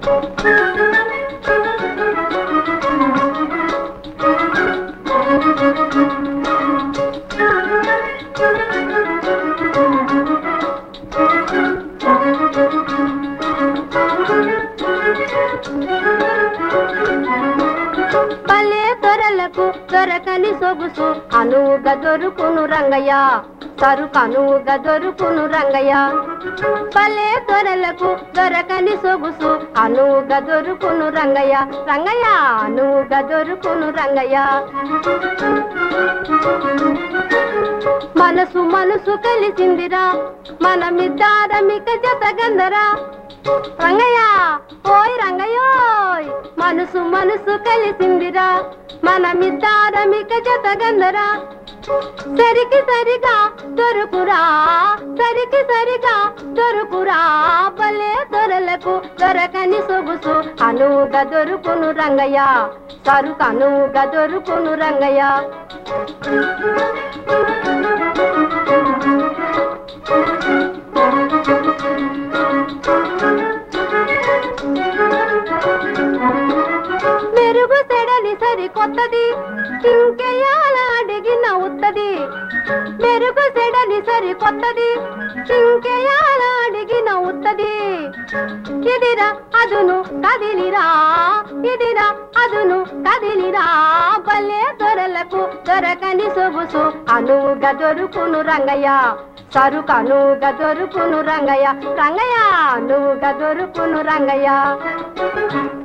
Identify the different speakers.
Speaker 1: పల్లె దొరలకు దొరకని సొగుసు అనువుగా దొరుకును రంగయ్య సరుకు అనువుగా దొరుకును రంగయ్య పల్లె దొరలకు దొరకని సొగుసు అనువుగా దొరుకును రంగయ్య రంగయ్య అనువుగా దొరుకును రంగయ్య మనసు మనసు కలిసిందిరా మనమిద్దారమిక జతగందరా రంగయ్య ఓయ్ రంగయ్యోయ్ మనసు మనసు కలిసిందిరా మనమిద్దారమిక జతగందరా సరికి సరిగా దొరుకురా సరికి సరిగా దొరుకురా భలే దొరలకు దొరకని సొగుసు అనువుగా దొరుకును రంగయ్య సరుకు అనువుగా దొరుకును రంగయ్య మెరుగు సెడలి సరి కొత్తది ఇంకెయాల అడిగిన ఉత్తది మెరుగు సెడలి సరి కొత్తది ఇంకెయాల అడిగిన ఉత్తది ఇదిరా అదును కదిలిరా ఇదిరా అదును కదిలిరా భలే దొరలకు దొరకని సొగుసు అనువుగా దొరుకును రంగయ్య సరుకు అనువుగా దొరుకును రంగయ్య రంగయ్య అనువుగా దొరుకును రంగయ్య